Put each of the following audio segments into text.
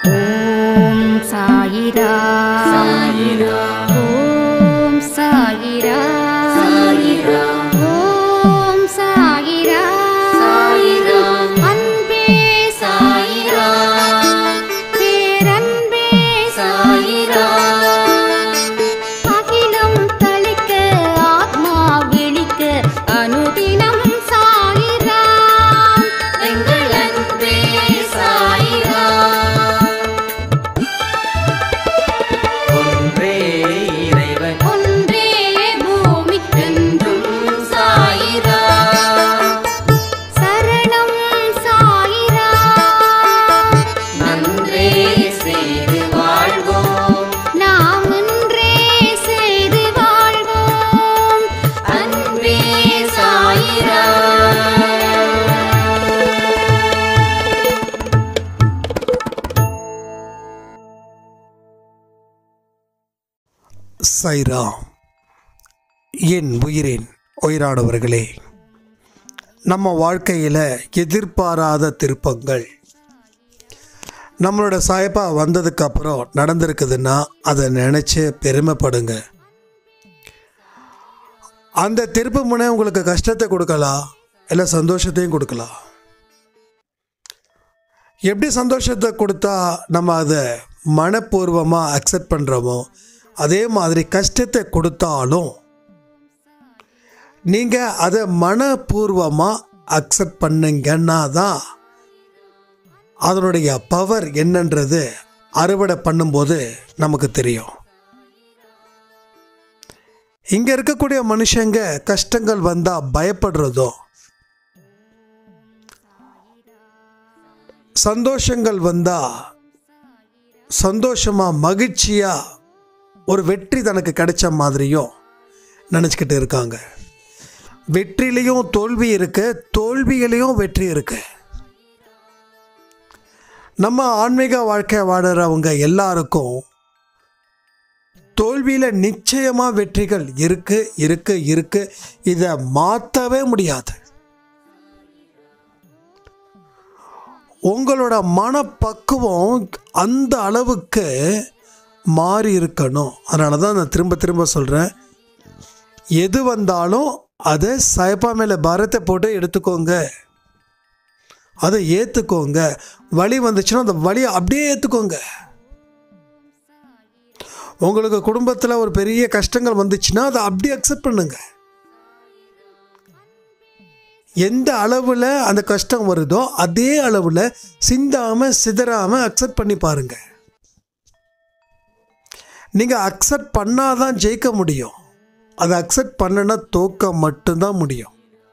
ஓம் சாயிரா சாயிரா ஓம் சாயிரா சாயிரா ஓம் சாயிரா சாயிரா அன்பே சாயிரா பேரன்பே சாயிரா அகிலம் தளிக்க ஆத்மா விழிக்க அனுதினம் சாயிரா எங்கள் அன்பே சாயிரா ஒன்றே இறைவன் ஒன்றே பூமிக்கென்றும் என்றும் சாயிரா சரணம் சாயிரா நன்றே செய்து வாழ்வோம் நாம் ஒன்றே செய்து வாழ்வோம் அன்பே சாயிரா சைரா என் உயிரின் உயிரானவர்களே நம்ம வாழ்க்கையில் எதிர்பாராத திருப்பங்கள் நம்மளோட சாயப்பா வந்ததுக்கு அப்புறம் நடந்திருக்குதுன்னா அதை நினச்சி பெருமைப்படுங்க அந்த திருப்பு முனை உங்களுக்கு கஷ்டத்தை கொடுக்கலாம் இல்லை சந்தோஷத்தையும் கொடுக்கலாம் எப்படி சந்தோஷத்தை கொடுத்தா நம்ம அதை மனப்பூர்வமாக அக்செப்ட் பண்ணுறோமோ அதே மாதிரி கஷ்டத்தை கொடுத்தாலும் நீங்கள் அதை மனப்பூர்வமாக அக்செப்ட் பண்ணுங்கன்னா தான் அதனுடைய பவர் என்னன்றது அறுவடை பண்ணும்போது நமக்கு தெரியும் இங்கே இருக்கக்கூடிய மனுஷங்க கஷ்டங்கள் வந்தால் பயப்படுறதோ சந்தோஷங்கள் வந்தால் சந்தோஷமாக மகிழ்ச்சியாக ஒரு வெற்றி தனக்கு கிடைச்ச மாதிரியும் நினச்சிக்கிட்டு இருக்காங்க வெற்றிலையும் தோல்வி இருக்கு தோல்வியிலையும் வெற்றி இருக்கு நம்ம ஆன்மீக வாழ்க்கை வாடுறவங்க எல்லாருக்கும் தோல்வியில் நிச்சயமாக வெற்றிகள் இருக்கு இருக்கு இருக்கு இதை மாற்றவே முடியாது உங்களோட மனப்பக்குவம் அந்த அளவுக்கு மாறி இருக்கணும் அதனால தான் நான் திரும்ப திரும்ப சொல்கிறேன் எது வந்தாலும் அதை சாயப்பா மேலே பாரத்தை போட்டு எடுத்துக்கோங்க அதை ஏற்றுக்கோங்க வலி வந்துச்சுன்னா அந்த வலியை அப்படியே ஏற்றுக்கோங்க உங்களுக்கு குடும்பத்தில் ஒரு பெரிய கஷ்டங்கள் வந்துச்சுன்னா அதை அப்படியே அக்செப்ட் பண்ணுங்க எந்த அளவில் அந்த கஷ்டம் வருதோ அதே அளவில் சிந்தாமல் சிதறாமல் அக்செப்ட் பண்ணி பாருங்க நீங்கள் அக்செப்ட் பண்ணாதான் ஜெயிக்க முடியும் அதை அக்செப்ட் பண்ணனா தோக்க மட்டும்தான் முடியும்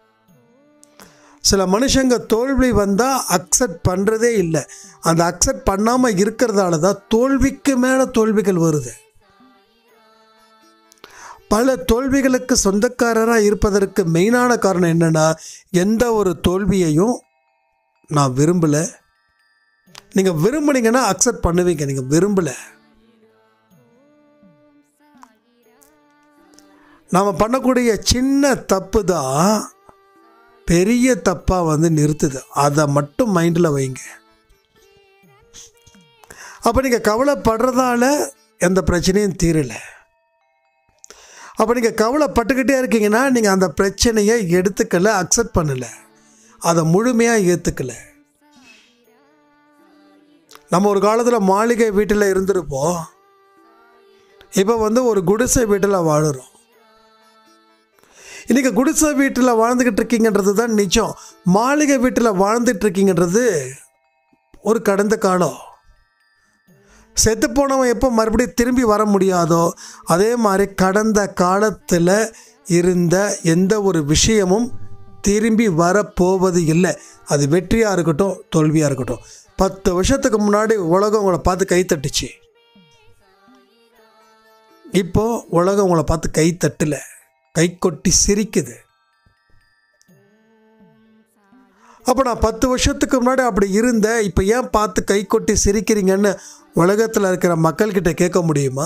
சில மனுஷங்க தோல்வி வந்தால் அக்செப்ட் பண்ணுறதே இல்லை அந்த அக்செப்ட் பண்ணாமல் இருக்கிறதால தான் தோல்விக்கு மேலே தோல்விகள் வருது பல தோல்விகளுக்கு சொந்தக்காரராக இருப்பதற்கு மெயினான காரணம் என்னென்னா எந்த ஒரு தோல்வியையும் நான் விரும்பலை நீங்கள் விரும்புனீங்கன்னா அக்செப்ட் பண்ணுவீங்க நீங்கள் விரும்பலை நாம் பண்ணக்கூடிய சின்ன தப்பு தான் பெரிய தப்பாக வந்து நிறுத்துது அதை மட்டும் மைண்டில் வைங்க அப்போ நீங்கள் கவலைப்படுறதால எந்த பிரச்சனையும் தீரலை அப்போ நீங்கள் கவலைப்பட்டுக்கிட்டே இருக்கீங்கன்னா நீங்கள் அந்த பிரச்சனையை எடுத்துக்கல அக்செப்ட் பண்ணலை அதை முழுமையாக ஏற்றுக்கல நம்ம ஒரு காலத்தில் மாளிகை வீட்டில் இருந்திருப்போம் இப்போ வந்து ஒரு குடிசை வீட்டில் வாழுறோம் இன்றைக்கி குடிசை வீட்டில் வாழ்ந்துக்கிட்டு இருக்கீங்கன்றது தான் நிஜம் மாளிகை வீட்டில் வாழ்ந்துட்டு இருக்கீங்கன்றது ஒரு கடந்த காலம் செத்து போனவன் எப்போ மறுபடியும் திரும்பி வர முடியாதோ அதே மாதிரி கடந்த காலத்தில் இருந்த எந்த ஒரு விஷயமும் திரும்பி வரப்போவது இல்லை அது வெற்றியாக இருக்கட்டும் தோல்வியாக இருக்கட்டும் பத்து வருஷத்துக்கு முன்னாடி உலகம் உங்களை பார்த்து கை தட்டுச்சு இப்போ உலகம் உங்களை பார்த்து கை தட்டல கை கொட்டி சிரிக்குது அப்போ நான் பத்து வருஷத்துக்கு முன்னாடி அப்படி இருந்தேன் இப்போ ஏன் பார்த்து கை கொட்டி சிரிக்கிறீங்கன்னு உலகத்தில் இருக்கிற மக்கள்கிட்ட கேட்க முடியுமா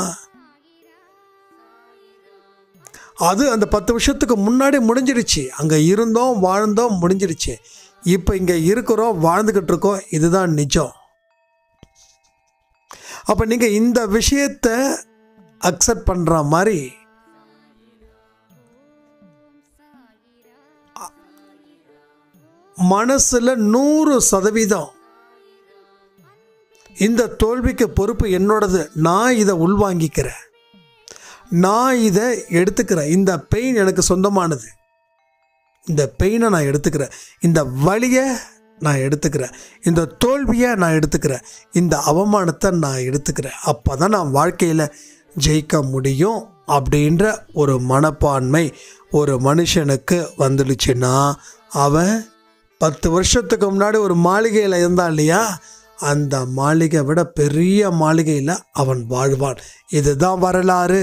அது அந்த பத்து வருஷத்துக்கு முன்னாடி முடிஞ்சிடுச்சு அங்கே இருந்தோம் வாழ்ந்தோம் முடிஞ்சிடுச்சு இப்போ இங்கே இருக்கிறோம் வாழ்ந்துக்கிட்டு இருக்கோம் இதுதான் நிஜம் அப்போ நீங்கள் இந்த விஷயத்தை அக்செப்ட் பண்ணுற மாதிரி மனசில் நூறு சதவீதம் இந்த தோல்விக்கு பொறுப்பு என்னோடது நான் இதை உள்வாங்கிக்கிறேன் நான் இதை எடுத்துக்கிறேன் இந்த பெயின் எனக்கு சொந்தமானது இந்த பெயினை நான் எடுத்துக்கிறேன் இந்த வலியை நான் எடுத்துக்கிறேன் இந்த தோல்வியை நான் எடுத்துக்கிறேன் இந்த அவமானத்தை நான் எடுத்துக்கிறேன் அப்போ தான் நான் வாழ்க்கையில் ஜெயிக்க முடியும் அப்படின்ற ஒரு மனப்பான்மை ஒரு மனுஷனுக்கு வந்துடுச்சுன்னா அவன் பத்து வருஷத்துக்கு முன்னாடி ஒரு மாளிகையில் இருந்தான் இல்லையா அந்த மாளிகை விட பெரிய மாளிகையில் அவன் வாழ்வான் இதுதான் வரலாறு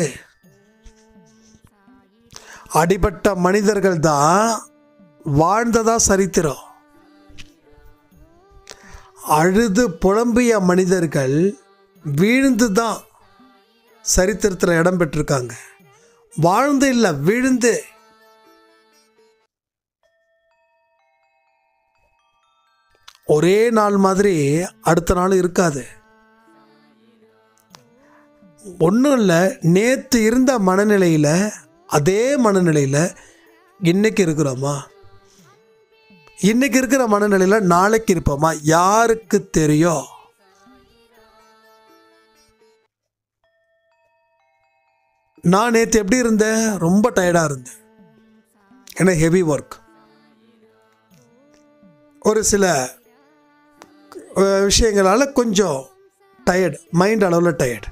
அடிபட்ட மனிதர்கள் தான் வாழ்ந்ததா சரித்திரம் அழுது புலம்பிய மனிதர்கள் வீழ்ந்து தான் சரித்திரத்தில் இடம் பெற்றிருக்காங்க வாழ்ந்து இல்லை விழுந்து ஒரே நாள் மாதிரி அடுத்த நாள் இருக்காது ஒன்றும் இல்லை நேற்று இருந்த மனநிலையில் அதே மனநிலையில் இன்னைக்கு இருக்கிறோமா இன்னைக்கு இருக்கிற மனநிலையில் நாளைக்கு இருப்போமா யாருக்கு தெரியும் நான் நேற்று எப்படி இருந்தேன் ரொம்ப டயர்டாக இருந்தேன் ஏன்னா ஹெவி ஒர்க் ஒரு சில அஹ், விஷயங்களால் கொஞ்சம் டயர்டு மைண்ட் அளவில் டயர்டு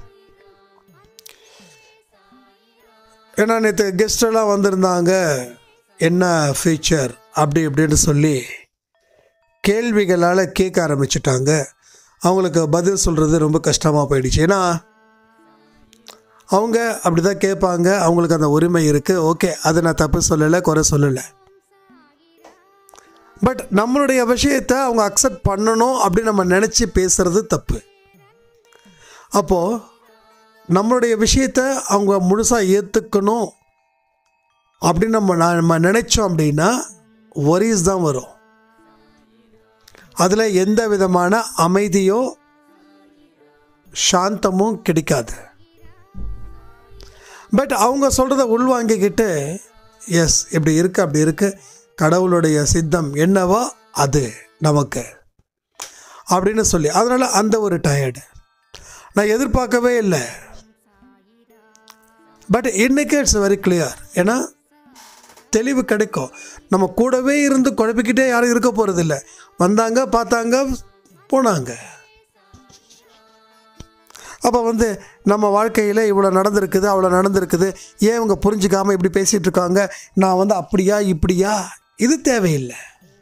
ஏன்னா நேற்று கெஸ்டெல்லாம் வந்திருந்தாங்க என்ன ஃபீச்சர் அப்படி இப்படின்னு சொல்லி கேள்விகளால் கேட்க ஆரம்பிச்சிட்டாங்க அவங்களுக்கு பதில் சொல்கிறது ரொம்ப கஷ்டமாக போயிடுச்சு ஏன்னா அவங்க அப்படி தான் கேட்பாங்க அவங்களுக்கு அந்த உரிமை இருக்குது ஓகே அதை நான் தப்பு சொல்லலை குறை சொல்லலை பட் நம்மளுடைய விஷயத்தை அவங்க அக்செப்ட் பண்ணணும் அப்படின்னு நம்ம நினச்சி பேசுறது தப்பு அப்போது நம்மளுடைய விஷயத்தை அவங்க முழுசாக ஏற்றுக்கணும் அப்படின்னு நம்ம நா- நம்ம நினைச்சோம் அப்படின்னா ஒரிஸ் தான் வரும் அதில் எந்த விதமான அமைதியோ சாந்தமும் கிடைக்காது பட் அவங்க சொல்கிறத உள்வாங்கிக்கிட்டு எஸ் இப்படி இருக்கு அப்படி இருக்கு கடவுளுடைய சித்தம் என்னவோ அது நமக்கு அப்படின்னு சொல்லி அதனால் அந்த ஒரு டயர்டு நான் எதிர்பார்க்கவே இல்லை பட் இன்னைக்கு இட்ஸ் வெரி கிளியர் ஏன்னா தெளிவு கிடைக்கும் நம்ம கூடவே இருந்து குழப்பிக்கிட்டே யாரும் இருக்க போகிறதில்ல வந்தாங்க பார்த்தாங்க போனாங்க அப்போ வந்து நம்ம வாழ்க்கையில் இவ்வளோ நடந்திருக்குது அவ்வளோ நடந்திருக்குது ஏன் இவங்க புரிஞ்சுக்காமல் இப்படி பேசிகிட்டு இருக்காங்க நான் வந்து அப்படியா இப்படியா இது தேவையில்லை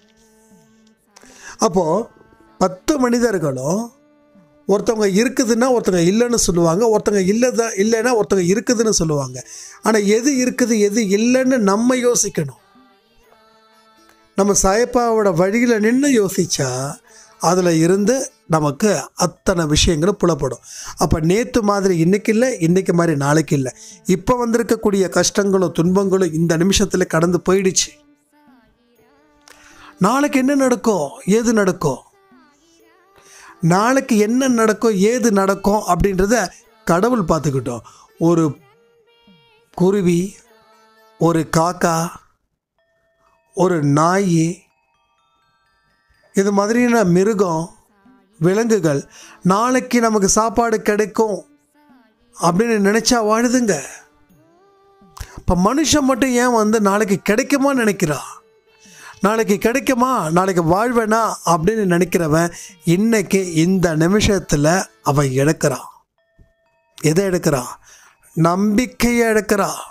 அப்போது பத்து மனிதர்களும் ஒருத்தவங்க இருக்குதுன்னா ஒருத்தவங்க இல்லைன்னு சொல்லுவாங்க ஒருத்தவங்க இல்லைதா இல்லைன்னா ஒருத்தவங்க இருக்குதுன்னு சொல்லுவாங்க ஆனால் எது இருக்குது எது இல்லைன்னு நம்ம யோசிக்கணும் நம்ம சாயப்பாவோட வழியில் நின்று யோசிச்சா அதில் இருந்து நமக்கு அத்தனை விஷயங்களும் புலப்படும் அப்போ நேற்று மாதிரி இன்னைக்கு இல்லை இன்னைக்கு மாதிரி நாளைக்கு இல்லை இப்போ வந்திருக்கக்கூடிய கஷ்டங்களும் துன்பங்களும் இந்த நிமிஷத்தில் கடந்து போயிடுச்சு நாளைக்கு என்ன நடக்கும் ஏது நடக்கும் நாளைக்கு என்ன நடக்கும் ஏது நடக்கும் அப்படின்றத கடவுள் பார்த்துக்கிட்டோம் ஒரு குருவி ஒரு காக்கா ஒரு நாய் இது மாதிரியான மிருகம் விலங்குகள் நாளைக்கு நமக்கு சாப்பாடு கிடைக்கும் அப்படின்னு நினச்சா வாழுதுங்க இப்போ மனுஷன் மட்டும் ஏன் வந்து நாளைக்கு கிடைக்குமா நினைக்கிறா நாளைக்கு கிடைக்குமா நாளைக்கு வாழ்வேனா அப்படின்னு நினைக்கிறவன் இன்னைக்கு இந்த நிமிஷத்தில் அவன் எடுக்கிறான் எதை எடுக்கிறான் நம்பிக்கையை எடுக்கிறான்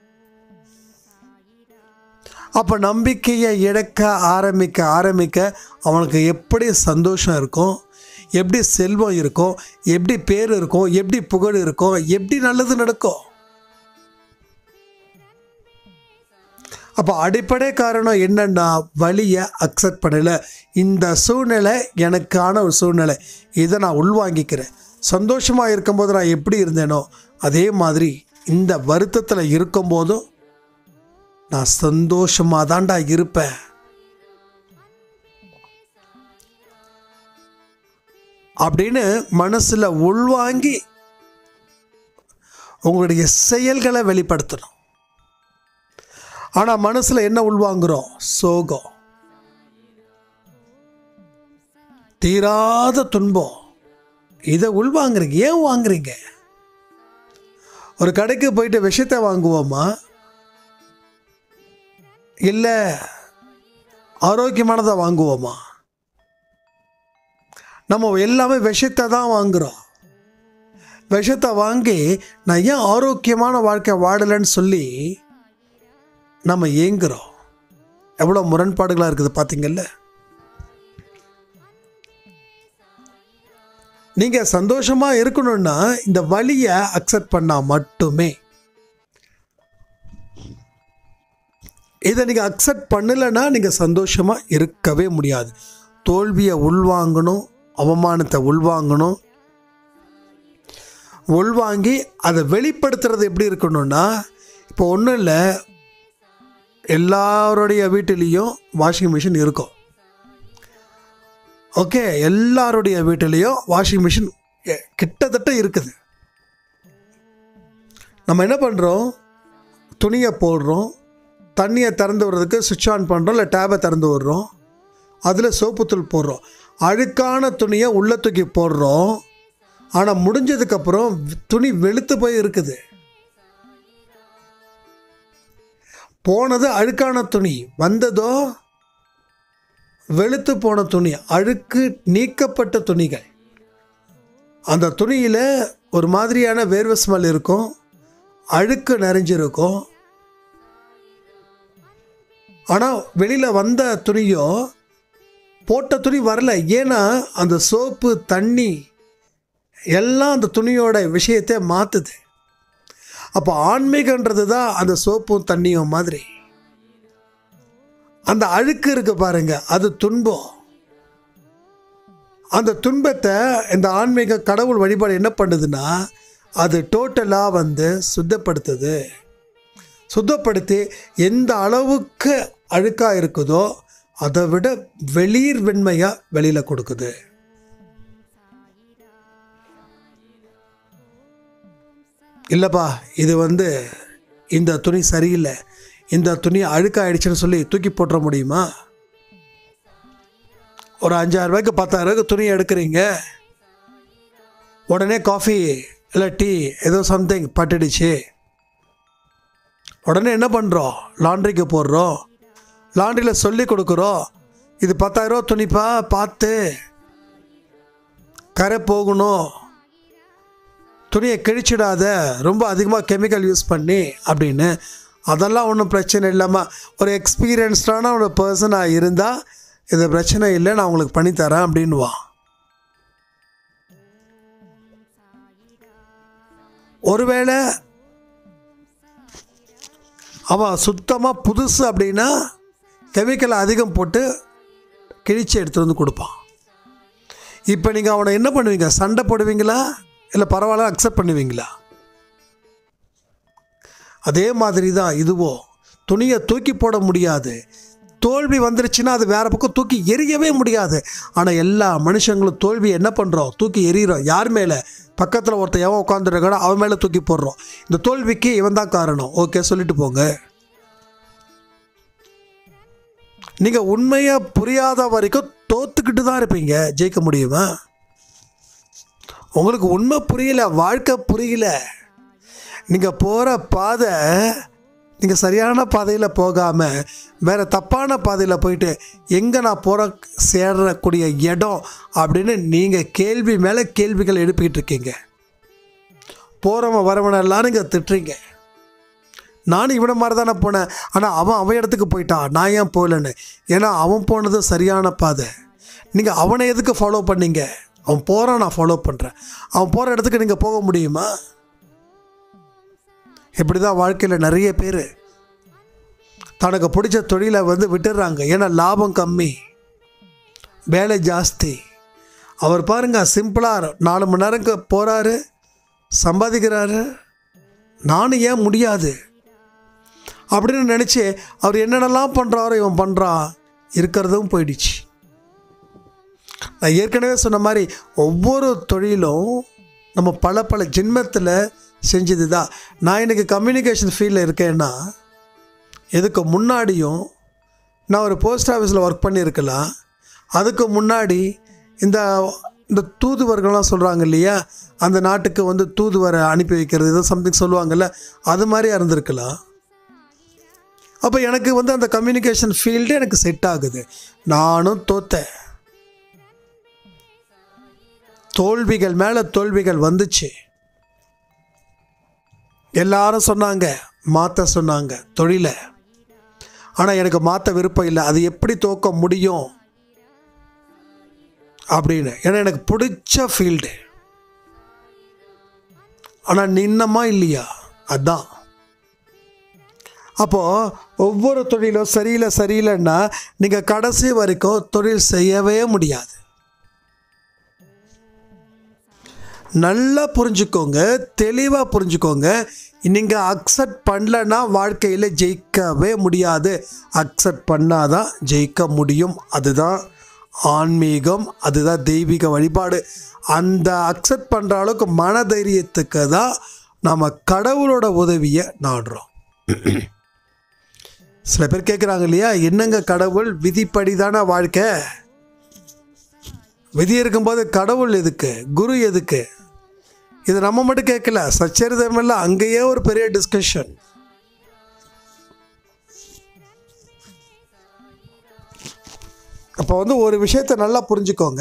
அப்போ நம்பிக்கையை இழக்க ஆரம்பிக்க ஆரம்பிக்க அவனுக்கு எப்படி சந்தோஷம் இருக்கும் எப்படி செல்வம் இருக்கும் எப்படி பேர் இருக்கும் எப்படி புகழ் இருக்கும் எப்படி நல்லது நடக்கும் அப்போ அடிப்படை காரணம் என்னன்னா வழியை அக்செப்ட் பண்ணலை இந்த சூழ்நிலை எனக்கான ஒரு சூழ்நிலை இதை நான் உள்வாங்கிக்கிறேன் சந்தோஷமாக இருக்கும்போது நான் எப்படி இருந்தேனோ அதே மாதிரி இந்த வருத்தத்தில் இருக்கும்போதும் நான் சந்தோஷமாக தான்டா இருப்பேன் அப்படின்னு மனசில் உள்வாங்கி உங்களுடைய செயல்களை வெளிப்படுத்தணும் ஆனால் மனசில் என்ன உள்வாங்குறோம் சோகம் தீராத துன்பம் இதை உள்வாங்குறீங்க ஏன் வாங்குறீங்க ஒரு கடைக்கு போயிட்டு விஷத்தை வாங்குவோமா இல்லை ஆரோக்கியமானதை வாங்குவோமா நம்ம எல்லாமே விஷத்தை தான் வாங்குகிறோம் விஷத்தை வாங்கி நான் ஏன் ஆரோக்கியமான வாழ்க்கை வாடலைன்னு சொல்லி நம்ம ஏங்குறோம் எவ்வளோ முரண்பாடுகளாக இருக்குது பார்த்தீங்கல்ல நீங்கள் சந்தோஷமாக இருக்கணும்னா இந்த வழியை அக்செப்ட் பண்ணால் மட்டுமே இதை நீங்கள் அக்செப்ட் பண்ணலைன்னா நீங்கள் சந்தோஷமாக இருக்கவே முடியாது தோல்வியை உள்வாங்கணும் அவமானத்தை உள்வாங்கணும் உள்வாங்கி அதை வெளிப்படுத்துறது எப்படி இருக்கணும்னா இப்போ ஒன்றும் இல்லை எல்லாருடைய வீட்டிலையும் வாஷிங் மிஷின் இருக்கும் ஓகே எல்லாருடைய வீட்டிலையும் வாஷிங் மிஷின் கிட்டத்தட்ட இருக்குது நம்ம என்ன பண்ணுறோம் துணியை போடுறோம் தண்ணியை திறந்து விடுறதுக்கு சுவிட்ச் ஆன் பண்ணுறோம் இல்லை டேபை திறந்து விடுறோம் அதில் சோப்புத்தூள் போடுறோம் அழுக்கான துணியை உள்ளே தூக்கி போடுறோம் ஆனால் முடிஞ்சதுக்கப்புறம் துணி வெளுத்து போய் இருக்குது போனது அழுக்கான துணி வந்ததோ வெளுத்து போன துணி அழுக்கு நீக்கப்பட்ட துணிகள் அந்த துணியில் ஒரு மாதிரியான வேர்வை ஸ்மெல் இருக்கும் அழுக்கு நிறைஞ்சிருக்கும் ஆனால் வெளியில் வந்த துணியோ போட்ட துணி வரல ஏன்னா அந்த சோப்பு தண்ணி எல்லாம் அந்த துணியோட விஷயத்தை மாற்றுது அப்போ ஆன்மீகன்றது தான் அந்த சோப்பும் தண்ணியும் மாதிரி அந்த அழுக்கு இருக்கு பாருங்க அது துன்பம் அந்த துன்பத்தை இந்த ஆன்மீக கடவுள் வழிபாடு என்ன பண்ணுதுன்னா அது டோட்டலாக வந்து சுத்தப்படுத்துது சுத்தப்படுத்தி எந்த அளவுக்கு அழுக்காக இருக்குதோ அதை விட வெளிர் வெண்மையாக வெளியில் கொடுக்குது இல்லைப்பா இது வந்து இந்த துணி சரியில்லை இந்த துணி அழுக்காயிடுச்சுன்னு சொல்லி தூக்கி போட்டுற முடியுமா ஒரு அஞ்சாயிரம் ரூபாய்க்கு பத்தாயிரம் ரூபாய்க்கு துணி எடுக்கிறீங்க உடனே காஃபி இல்லை டீ ஏதோ சம்திங் பட்டுடுச்சு உடனே என்ன பண்ணுறோம் லாண்ட்ரிக்கு போடுறோம் லாண்ட்ரியில் சொல்லி கொடுக்குறோம் இது பத்தாயிரரூவா துணிப்பா பார்த்து கரை போகணும் துணியை கிழிச்சிடாத ரொம்ப அதிகமாக கெமிக்கல் யூஸ் பண்ணி அப்படின்னு அதெல்லாம் ஒன்றும் பிரச்சனை இல்லாமல் ஒரு எக்ஸ்பீரியன்ஸ்டான ஒரு பர்சனாக இருந்தால் இது பிரச்சனை இல்லை நான் உங்களுக்கு பண்ணித்தரேன் அப்படின்வான் ஒருவேளை அவன் சுத்தமாக புதுசு அப்படின்னா கெமிக்கல் அதிகம் போட்டு கிழிச்சு எடுத்துகிட்டு வந்து கொடுப்பான் இப்போ நீங்கள் அவனை என்ன பண்ணுவீங்க சண்டை போடுவீங்களா இல்லை பரவாயில்ல அக்செப்ட் பண்ணுவீங்களா அதே மாதிரி தான் இதுவோ துணியை தூக்கி போட முடியாது தோல்வி வந்துருச்சுன்னா அது வேற பக்கம் தூக்கி எரியவே முடியாது ஆனால் எல்லா மனுஷங்களும் தோல்வி என்ன பண்ணுறோம் தூக்கி எறிகிறோம் யார் மேலே பக்கத்தில் ஒருத்தன் எவன் உட்காந்துருக்கானோ அவன் மேலே தூக்கி போடுறோம் இந்த தோல்விக்கு இவன் தான் காரணம் ஓகே சொல்லிட்டு போங்க நீங்கள் உண்மையாக புரியாத வரைக்கும் தோத்துக்கிட்டு தான் இருப்பீங்க ஜெயிக்க முடியுமா உங்களுக்கு உண்மை புரியல வாழ்க்கை புரியல நீங்கள் போகிற பாதை நீங்கள் சரியான பாதையில் போகாமல் வேறு தப்பான பாதையில் போயிட்டு எங்கே நான் போகிற சேரக்கூடிய இடம் அப்படின்னு நீங்கள் கேள்வி மேலே கேள்விகள் எழுப்பிக்கிட்டு இருக்கீங்க போகிறவன் வரவனெல்லாம் நீங்கள் திட்டுறீங்க நானும் இவனை மாதிரி தானே போனேன் ஆனால் அவன் அவன் இடத்துக்கு போயிட்டான் நான் ஏன் போகலன்னு ஏன்னா அவன் போனது சரியான பாதை நீங்கள் அவனை எதுக்கு ஃபாலோ பண்ணீங்க அவன் போகிறான் நான் ஃபாலோ பண்ணுறேன் அவன் போகிற இடத்துக்கு நீங்கள் போக முடியுமா இப்படி தான் வாழ்க்கையில் நிறைய பேர் தனக்கு பிடிச்ச தொழிலை வந்து விட்டுடுறாங்க ஏன்னா லாபம் கம்மி வேலை ஜாஸ்தி அவர் பாருங்க சிம்பிளாக நாலு மணி நேரங்க போகிறாரு சம்பாதிக்கிறாரு நானும் ஏன் முடியாது அப்படின்னு நினச்சி அவர் என்னென்னலாம் பண்ணுறாரோ இவன் பண்ணுறான் இருக்கிறதும் போயிடுச்சு நான் ஏற்கனவே சொன்ன மாதிரி ஒவ்வொரு தொழிலும் நம்ம பல பல ஜென்மத்தில் செஞ்சது தான் நான் எனக்கு கம்யூனிகேஷன் ஃபீல்டில் இருக்கேன்னா இதுக்கு முன்னாடியும் நான் ஒரு போஸ்ட் ஆஃபீஸில் ஒர்க் பண்ணியிருக்கலாம் அதுக்கு முன்னாடி இந்த இந்த தூதுவர்கள்லாம் சொல்கிறாங்க இல்லையா அந்த நாட்டுக்கு வந்து தூதுவரை அனுப்பி வைக்கிறது ஏதோ சம்திங் சொல்லுவாங்கல்ல அது மாதிரி இருந்திருக்கலாம் அப்போ எனக்கு வந்து அந்த கம்யூனிகேஷன் ஃபீல்டு எனக்கு செட் ஆகுது நானும் தோத்தேன் தோல்விகள் மேலே தோல்விகள் வந்துச்சு எல்லாரும் சொன்னாங்க மாற்ற சொன்னாங்க தொழிலை ஆனால் எனக்கு மாற்ற விருப்பம் இல்லை அது எப்படி தோக்க முடியும் அப்படின்னு ஏன்னா எனக்கு பிடிச்ச ஃபீல்டு ஆனால் நின்னமா இல்லையா அதான் அப்போது ஒவ்வொரு தொழிலும் சரியில்லை சரியில்லைன்னா நீங்கள் கடைசி வரைக்கும் தொழில் செய்யவே முடியாது நல்லா புரிஞ்சுக்கோங்க தெளிவாக புரிஞ்சுக்கோங்க நீங்கள் அக்செப்ட் பண்ணலன்னா வாழ்க்கையில் ஜெயிக்கவே முடியாது அக்செப்ட் பண்ணாதான் ஜெயிக்க முடியும் அதுதான் ஆன்மீகம் அதுதான் தெய்வீக வழிபாடு அந்த அக்செப்ட் பண்ணுற அளவுக்கு மனதைரியத்துக்கு தான் நம்ம கடவுளோட உதவியை நாடுறோம் சில பேர் கேட்குறாங்க இல்லையா என்னங்க கடவுள் விதிப்படி தானே வாழ்க்கை விதி இருக்கும்போது கடவுள் எதுக்கு குரு எதுக்கு இது நம்ம மட்டும் கேட்கல சச்சரிதம் இல்லை அங்கேயே ஒரு பெரிய டிஸ்கஷன் அப்போ வந்து ஒரு விஷயத்தை நல்லா புரிஞ்சுக்கோங்க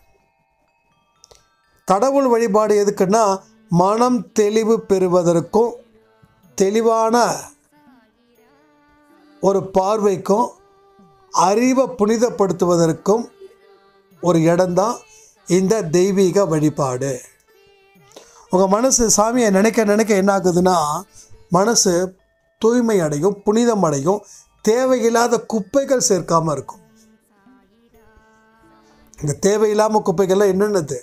கடவுள் வழிபாடு எதுக்குன்னா மனம் தெளிவு பெறுவதற்கும் தெளிவான ஒரு பார்வைக்கும் அறிவை புனிதப்படுத்துவதற்கும் ஒரு இடம்தான் இந்த தெய்வீக வழிபாடு உங்கள் மனசு சாமியை நினைக்க நினைக்க என்ன ஆகுதுன்னா மனசு தூய்மை அடையும் புனிதம் அடையும் தேவையில்லாத குப்பைகள் சேர்க்காம இருக்கும் இந்த தேவையில்லாமல் குப்பைகள்லாம் என்னென்னது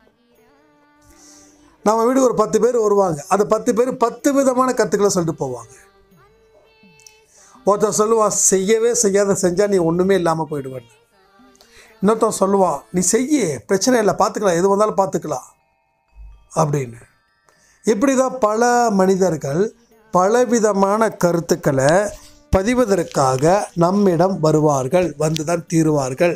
நம்ம வீடு ஒரு பத்து பேர் வருவாங்க அந்த பத்து பேர் பத்து விதமான கருத்துக்களை சொல்லிட்டு போவாங்க ஒருத்தன் சொல்லுவான் செய்யவே செய்யாத செஞ்சா நீ ஒன்றுமே இல்லாமல் போயிடுவேன் இன்னொருத்தன் சொல்லுவான் நீ செய்ய பிரச்சனை இல்லை பார்த்துக்கலாம் எது வந்தாலும் பார்த்துக்கலாம் அப்படின்னு இப்படி தான் பல மனிதர்கள் பலவிதமான கருத்துக்களை பதிவதற்காக நம்மிடம் வருவார்கள் வந்து தான் தீருவார்கள்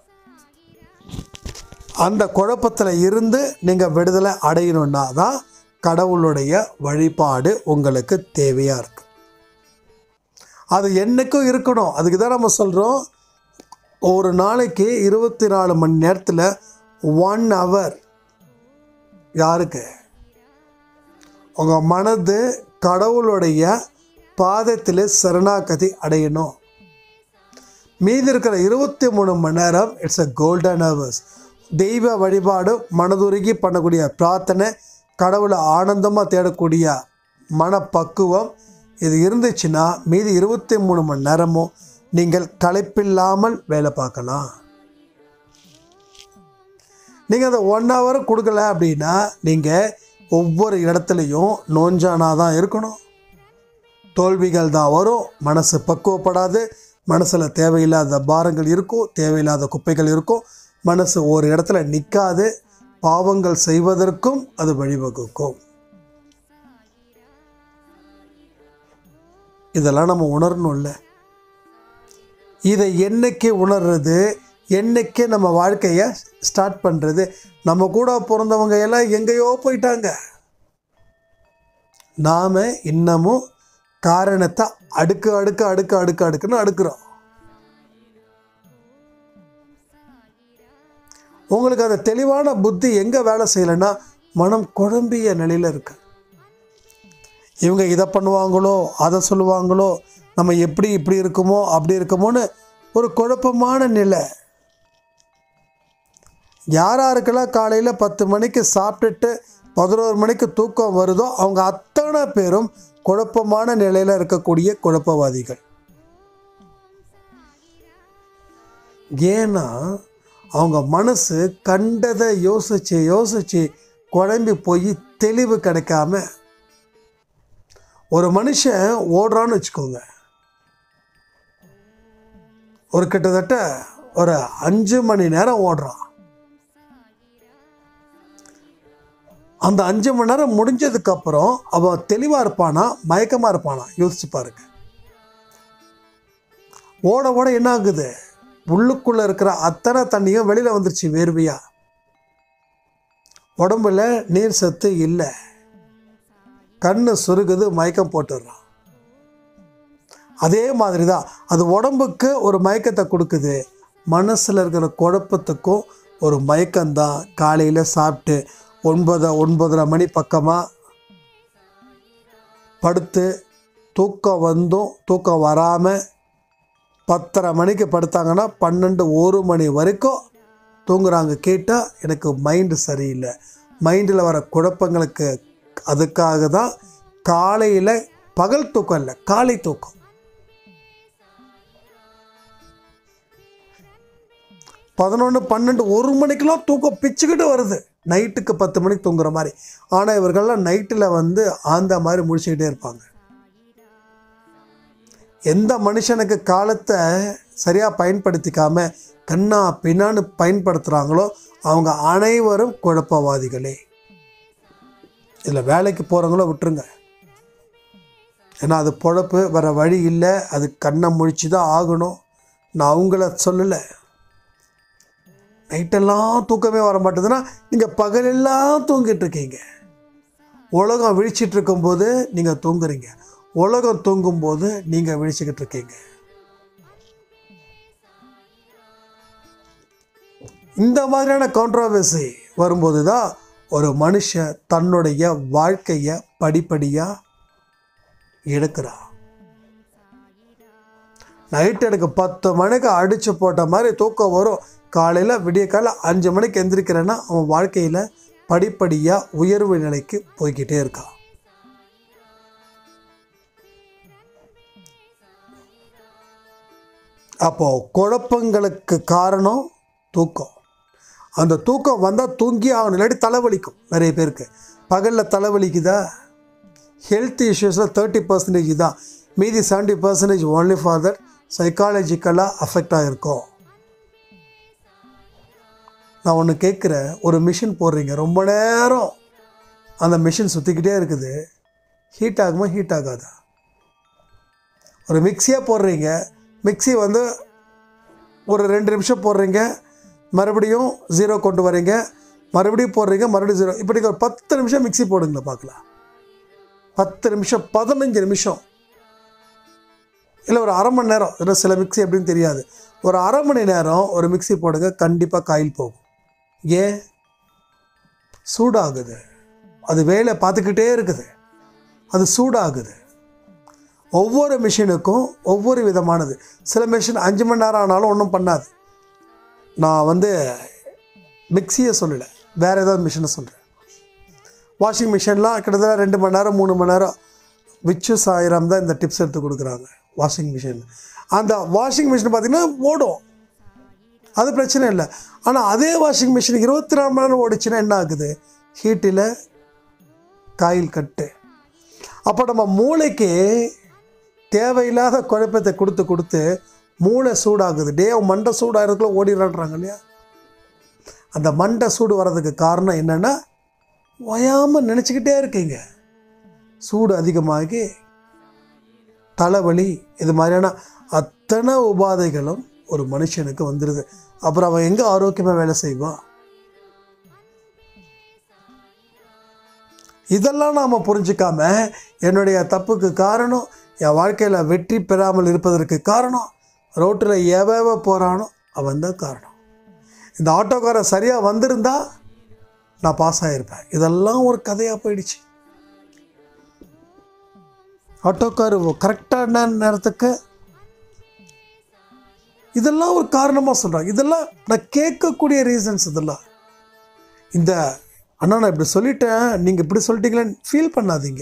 அந்த குழப்பத்தில் இருந்து நீங்கள் விடுதலை அடையணுன்னா தான் கடவுளுடைய வழிபாடு உங்களுக்கு தேவையாக இருக்கு அது என்னைக்கும் இருக்கணும் அதுக்கு தான் நம்ம சொல்கிறோம் ஒரு நாளைக்கு இருபத்தி நாலு மணி நேரத்தில் ஒன் ஹவர் யாருக்கு உங்கள் மனது கடவுளுடைய பாதத்தில் சரணாகதி அடையணும் மீதி இருக்கிற இருபத்தி மூணு மணி நேரம் இட்ஸ் அ கோல்டன் ஹவர்ஸ் தெய்வ வழிபாடு மனதுருகி பண்ணக்கூடிய பிரார்த்தனை கடவுளை ஆனந்தமாக தேடக்கூடிய மனப்பக்குவம் இது இருந்துச்சுன்னா மீதி இருபத்தி மூணு மணி நேரமும் நீங்கள் களைப்பில்லாமல் வேலை பார்க்கலாம் நீங்கள் அந்த ஒன் ஹவர் கொடுக்கல அப்படின்னா நீங்கள் ஒவ்வொரு இடத்துலையும் நோஞ்சானா தான் இருக்கணும் தோல்விகள் தான் வரும் மனசு பக்குவப்படாது மனசில் தேவையில்லாத பாரங்கள் இருக்கும் தேவையில்லாத குப்பைகள் இருக்கும் மனசு ஒரு இடத்துல நிற்காது பாவங்கள் செய்வதற்கும் அது வழிவகுக்கும் இதெல்லாம் நம்ம உணரணும்ல இதை என்னைக்கு உணர்றது என்னைக்கு நம்ம வாழ்க்கையை ஸ்டார்ட் பண்ணுறது நம்ம கூட பிறந்தவங்க எல்லாம் எங்கேயோ போயிட்டாங்க நாம் இன்னமும் காரணத்தை அடுக்கு அடுக்கு அடுக்கு அடுக்கு அடுக்குன்னு அடுக்குறோம் உங்களுக்கு அந்த தெளிவான புத்தி எங்கே வேலை செய்யலைன்னா மனம் குழம்பிய நிலையில் இருக்கு இவங்க இதை பண்ணுவாங்களோ அதை சொல்லுவாங்களோ நம்ம எப்படி இப்படி இருக்குமோ அப்படி இருக்குமோன்னு ஒரு குழப்பமான நிலை யார் யாருக்கெல்லாம் காலையில் பத்து மணிக்கு சாப்பிட்டுட்டு பதினோரு மணிக்கு தூக்கம் வருதோ அவங்க அத்தனை பேரும் குழப்பமான நிலையில் இருக்கக்கூடிய குழப்பவாதிகள் ஏன்னா அவங்க மனசு கண்டதை யோசிச்சு யோசிச்சு குழம்பி போய் தெளிவு கிடைக்காம ஒரு மனுஷன் ஓடுறான்னு வச்சுக்கோங்க ஒரு கிட்டத்தட்ட ஒரு அஞ்சு மணி நேரம் ஓடுறான் அந்த அஞ்சு மணி நேரம் முடிஞ்சதுக்கப்புறம் அவன் தெளிவாக இருப்பானா மயக்கமாக இருப்பானா யோசிச்சு பாருங்க ஓட ஓட என்ன ஆகுது உள்ளுக்குள்ளே இருக்கிற அத்தனை தண்ணியும் வெளியில் வந்துருச்சு வேர்வையா உடம்புல நீர் சத்து இல்லை கண்ணு சுருகுது மயக்கம் போட்டுடுறான் அதே மாதிரி தான் அது உடம்புக்கு ஒரு மயக்கத்தை கொடுக்குது மனசில் இருக்கிற குழப்பத்துக்கும் ஒரு மயக்கம்தான் காலையில் சாப்பிட்டு ஒன்பது ஒன்பதரை மணி பக்கமாக படுத்து தூக்கம் வந்தும் தூக்கம் வராமல் பத்தரை மணிக்கு படுத்தாங்கன்னா பன்னெண்டு ஒரு மணி வரைக்கும் தூங்குறாங்க கேட்டால் எனக்கு மைண்டு சரியில்லை மைண்டில் வர குழப்பங்களுக்கு அதுக்காக தான் காலையில் பகல் தூக்கம் இல்லை காலை தூக்கம் பதினொன்று பன்னெண்டு ஒரு மணிக்கெல்லாம் தூக்கம் பிச்சுக்கிட்டு வருது நைட்டுக்கு பத்து மணிக்கு தூங்குற மாதிரி ஆனால் இவர்கள்லாம் நைட்டில் வந்து ஆந்த மாதிரி முடிச்சுக்கிட்டே இருப்பாங்க எந்த மனுஷனுக்கு காலத்தை சரியாக பயன்படுத்திக்காம கண்ணா பின்னான்னு பயன்படுத்துகிறாங்களோ அவங்க அனைவரும் குழப்பவாதிகளே இதில் வேலைக்கு போகிறவங்கள விட்டுருங்க ஏன்னா அது பொழப்பு வர வழி இல்லை அது கண்ணை முழிச்சு தான் ஆகணும் நான் அவங்கள சொல்லலை நைட்டெல்லாம் தூக்கமே வர மாட்டேதுன்னா நீங்கள் பகலெல்லாம் தூங்கிட்டு இருக்கீங்க உலகம் விழிச்சிட்டு இருக்கும்போது நீங்கள் தூங்குறீங்க உலகம் தூங்கும்போது நீங்கள் விழிச்சுக்கிட்டு இருக்கீங்க இந்த மாதிரியான கான்ட்ரவர்சி வரும்போது தான் ஒரு மனுஷன் தன்னுடைய வாழ்க்கையை படிப்படியாக எடுக்கிறான் நைட் எனக்கு பத்து மணிக்கு அடித்து போட்ட மாதிரி தூக்கம் வரும் காலையில் விடிய காலை அஞ்சு மணிக்கு எந்திரிக்கிறேன்னா அவன் வாழ்க்கையில் படிப்படியாக உயர்வு நிலைக்கு போய்கிட்டே இருக்கான் அப்போது குழப்பங்களுக்கு காரணம் தூக்கம் அந்த தூக்கம் வந்தால் தூங்கி ஆகணும் இல்லாட்டி தலைவலிக்கும் நிறைய பேருக்கு பகலில் தலைவலிக்குதா ஹெல்த் இஷ்யூஸில் தேர்ட்டி பர்சன்டேஜ் தான் மீதி seventy percentage only for that சைக்காலஜிக்கலாக அஃபெக்ட் ஆகிருக்கும் நான் ஒன்று கேட்குறேன் ஒரு மிஷின் போடுறீங்க ரொம்ப நேரம் அந்த மிஷின் சுற்றிக்கிட்டே இருக்குது ஹீட் ஆகுமா ஹீட் ஆகாதா ஒரு மிக்சியாக போடுறீங்க மிக்ஸி வந்து ஒரு ரெண்டு நிமிஷம் போடுறீங்க மறுபடியும் ஜீரோ கொண்டு வரீங்க மறுபடியும் போடுறீங்க மறுபடியும் ஜீரோ இப்போ நீங்கள் ஒரு பத்து நிமிஷம் மிக்ஸி போடுங்களேன் பார்க்கலாம் பத்து நிமிஷம் பதினஞ்சு நிமிஷம் இல்லை ஒரு அரை மணி நேரம் ஏன்னா சில மிக்ஸி எப்படின்னு தெரியாது ஒரு அரை மணி நேரம் ஒரு மிக்ஸி போடுங்க கண்டிப்பாக காயில் போகும் ஏன் சூடாகுது அது வேலை பார்த்துக்கிட்டே இருக்குது அது சூடாகுது ஒவ்வொரு மிஷினுக்கும் ஒவ்வொரு விதமானது சில மிஷின் அஞ்சு மணி நேரம் ஆனாலும் ஒன்றும் பண்ணாது நான் வந்து மிக்சியை சொல்லலை வேறு ஏதாவது மிஷினை சொல்கிறேன் வாஷிங் மிஷின்லாம் கிட்டத்தட்ட ரெண்டு மணி நேரம் மூணு மணி நேரம் விச்சு சாயிரம் தான் இந்த டிப்ஸ் எடுத்து கொடுக்குறாங்க வாஷிங் மிஷின் அந்த வாஷிங் மிஷின் பார்த்திங்கன்னா ஓடும் அது பிரச்சனை இல்லை ஆனால் அதே வாஷிங் மிஷின் இருபத்தி நாலு மணி நேரம் ஓடிச்சுன்னா என்ன ஆகுது ஹீட்டில் காயில் கட்டு அப்போ நம்ம மூளைக்கு தேவையில்லாத குழப்பத்தை கொடுத்து கொடுத்து மூளை சூடாகுது டே அவன் மண்டை சூடாகிறதுக்குள்ள ஓடிடுறான்றாங்க இல்லையா அந்த மண்டை சூடு வர்றதுக்கு காரணம் என்னென்னா ஓயாமல் நினச்சிக்கிட்டே இருக்கீங்க சூடு அதிகமாகி தலைவலி இது மாதிரியான அத்தனை உபாதைகளும் ஒரு மனுஷனுக்கு வந்துடுது அப்புறம் அவன் எங்கே ஆரோக்கியமாக வேலை செய்வான் இதெல்லாம் நாம் புரிஞ்சுக்காம என்னுடைய தப்புக்கு காரணம் என் வாழ்க்கையில் வெற்றி பெறாமல் இருப்பதற்கு காரணம் ரோட்டில் எவ போகிறானோ அவன் தான் காரணம் இந்த ஆட்டோக்காரன் சரியாக வந்திருந்தா நான் பாஸ் ஆகிருப்பேன் இதெல்லாம் ஒரு கதையாக போயிடுச்சு ஆட்டோக்கார் கரெக்டான நேரத்துக்கு இதெல்லாம் ஒரு காரணமாக சொல்கிறாங்க இதெல்லாம் நான் கேட்கக்கூடிய ரீசன்ஸ் இதெல்லாம் இந்த அண்ணா நான் இப்படி சொல்லிட்டேன் நீங்கள் இப்படி சொல்லிட்டீங்களேன்னு ஃபீல் பண்ணாதீங்க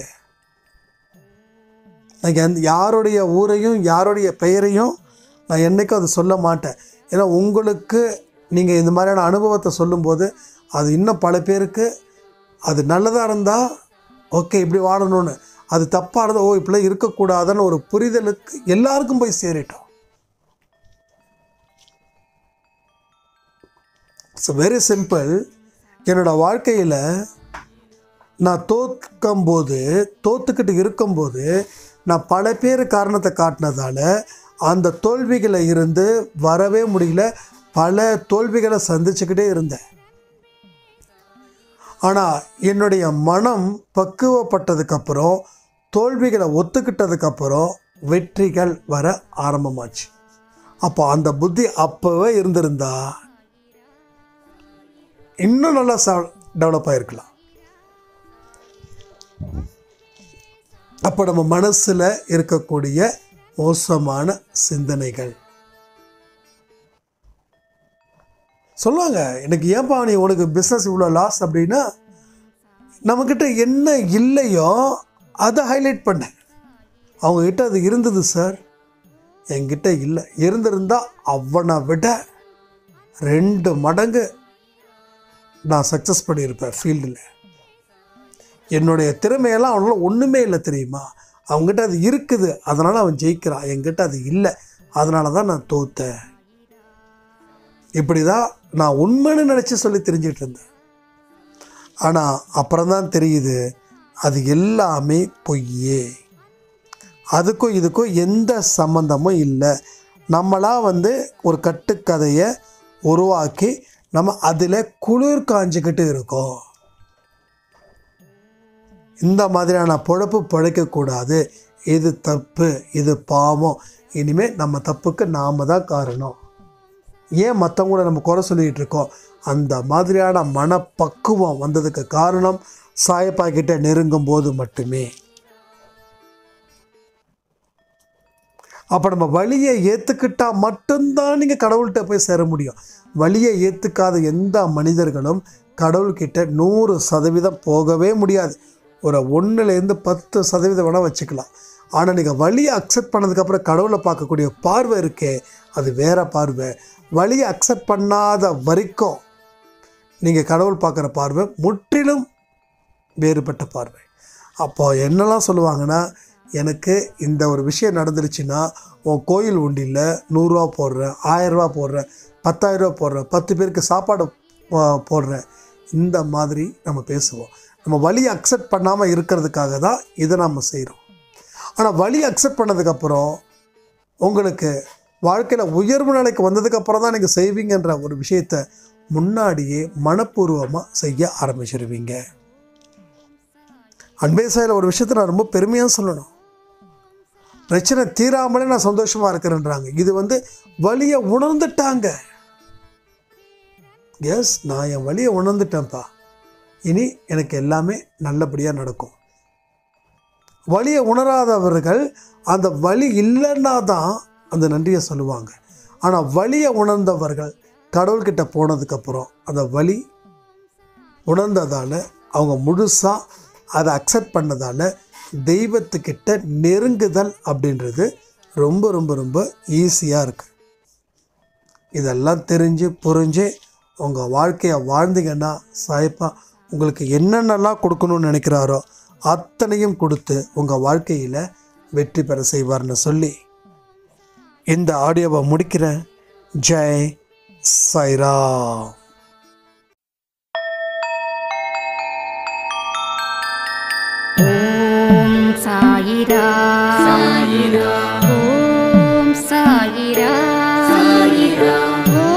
நான் எந்த யாருடைய ஊரையும் யாருடைய பெயரையும் நான் என்றைக்கும் அதை சொல்ல மாட்டேன் ஏன்னா உங்களுக்கு நீங்கள் இந்த மாதிரியான அனுபவத்தை சொல்லும்போது அது இன்னும் பல பேருக்கு அது நல்லதாக இருந்தால் ஓகே இப்படி வாழணும்னு அது தப்பாக இருந்தால் ஓ இப்படிலாம் இருக்கக்கூடாதுன்னு ஒரு புரிதலுக்கு எல்லாருக்கும் போய் சேரிட்டோம் இட்ஸ் வெரி சிம்பிள் என்னோடய வாழ்க்கையில் நான் தோற்கும்போது தோத்துக்கிட்டு இருக்கும்போது நான் பல பேர் காரணத்தை காட்டினதால அந்த தோல்விகளை இருந்து வரவே முடியல பல தோல்விகளை சந்திச்சுக்கிட்டே இருந்தேன் ஆனால் என்னுடைய மனம் பக்குவப்பட்டதுக்கப்புறம் தோல்விகளை ஒத்துக்கிட்டதுக்கப்புறம் வெற்றிகள் வர ஆரம்பமாச்சு அப்போ அந்த புத்தி அப்போவே இருந்திருந்தா இன்னும் நல்லா டெவலப் ஆகிருக்கலாம் அப்போ நம்ம மனசில் இருக்கக்கூடிய மோசமான சிந்தனைகள் சொல்லுவாங்க எனக்கு ஏன்பா நீ உனக்கு பிஸ்னஸ் இவ்வளோ லாஸ் அப்படின்னா நம்மக்கிட்ட என்ன இல்லையோ அதை ஹைலைட் பண்ண அவங்கக்கிட்ட அது இருந்தது சார் என்கிட்ட இல்லை இருந்திருந்தா அவனை விட ரெண்டு மடங்கு நான் சக்ஸஸ் பண்ணியிருப்பேன் ஃபீல்டில் என்னுடைய திறமையெல்லாம் அவனால ஒன்றுமே இல்லை தெரியுமா அவங்ககிட்ட அது இருக்குது அதனால் அவன் ஜெயிக்கிறான் என்கிட்ட அது இல்லை அதனால தான் நான் தோத்தேன் இப்படி தான் நான் உண்மைன்னு நினச்சி சொல்லி தெரிஞ்சிட்டு இருந்தேன் ஆனால் அப்புறம் தான் தெரியுது அது எல்லாமே பொய்யே அதுக்கும் இதுக்கும் எந்த சம்மந்தமும் இல்லை நம்மளா வந்து ஒரு கட்டுக்கதையை உருவாக்கி நம்ம அதில் குளிர் காஞ்சிக்கிட்டு இருக்கோம் இந்த மாதிரியான பொழப்பு பிழைக்கக்கூடாது இது தப்பு இது பாவம் இனிமேல் நம்ம தப்புக்கு நாம் தான் காரணம் ஏன் மற்றவங்கள நம்ம குறை சொல்லிகிட்டு இருக்கோம் அந்த மாதிரியான மனப்பக்குவம் வந்ததுக்கு காரணம் சாயப்பா கிட்ட நெருங்கும் போது மட்டுமே அப்போ நம்ம வழியை ஏற்றுக்கிட்டா மட்டும்தான் நீங்கள் கடவுள்கிட்ட போய் சேர முடியும் வழியை ஏற்றுக்காத எந்த மனிதர்களும் கடவுள்கிட்ட நூறு சதவீதம் போகவே முடியாது ஒரு ஒன்றுலேருந்து பத்து சதவீதம் வேணால் வச்சுக்கலாம் ஆனால் நீங்கள் வழியை அக்செப்ட் பண்ணதுக்கப்புறம் கடவுளை பார்க்கக்கூடிய பார்வை இருக்கே அது வேற பார்வை வழியை அக்செப்ட் பண்ணாத வரைக்கும் நீங்கள் கடவுள் பார்க்குற பார்வை முற்றிலும் வேறுபட்ட பார்வை அப்போ என்னெல்லாம் சொல்லுவாங்கன்னா எனக்கு இந்த ஒரு விஷயம் நடந்துருச்சுன்னா உன் கோயில் உண்டியில் நூறுரூவா போடுறேன் ஆயரூவா போடுறேன் பத்தாயிரரூவா போடுறேன் பத்து பேருக்கு சாப்பாடு போ- போடுறேன் இந்த மாதிரி நம்ம பேசுவோம் நம்ம வழியை அக்செப்ட் பண்ணாமல் இருக்கிறதுக்காக தான் இதை நம்ம செய்கிறோம் ஆனால் வழி அக்செப்ட் பண்ணதுக்கப்புறம் உங்களுக்கு வாழ்க்கையில் உயர்வு நிலைக்கு வந்ததுக்கப்புறம் தான் நீங்கள் செய்வீங்கன்ற ஒரு விஷயத்தை முன்னாடியே மனப்பூர்வமாக செய்ய ஆரம்பிச்சிருவீங்க அன்பே சாயில் ஒரு விஷயத்தை நான் ரொம்ப பெருமையாக சொல்லணும் பிரச்சனை தீராமலே நான் சந்தோஷமாக இருக்கிறேன்றாங்க இது வந்து வழியை உணர்ந்துட்டாங்க எஸ் நான் என் வழியை உணர்ந்துட்டேன்ப்பா இனி எனக்கு எல்லாமே நல்லபடியாக நடக்கும் வழியை உணராதவர்கள் அந்த வழி இல்லைன்னா தான் அந்த நன்றியை சொல்லுவாங்க ஆனால் வழியை உணர்ந்தவர்கள் கடவுள்கிட்ட போனதுக்கப்புறம் அந்த வழி உணர்ந்ததால் அவங்க முழுசாக அதை அக்செப்ட் பண்ணதால் தெய்வத்துக்கிட்ட நெருங்குதல் அப்படின்றது ரொம்ப ரொம்ப ரொம்ப ஈஸியாக இருக்குது இதெல்லாம் தெரிஞ்சு புரிஞ்சு உங்கள் வாழ்க்கையை வாழ்ந்தீங்கன்னா சாயப்பா உங்களுக்கு என்னென்னலாம் கொடுக்கணும்னு நினைக்கிறாரோ அத்தனையும் கொடுத்து உங்கள் வாழ்க்கையில் வெற்றி பெற செய்வார்னு சொல்லி இந்த ஆடியோவை முடிக்கிறேன் ஜெய் சாய்ரா ஓம் சாயிரா சாயிரா ஓம் சாயிரா சாயிரா ஓம்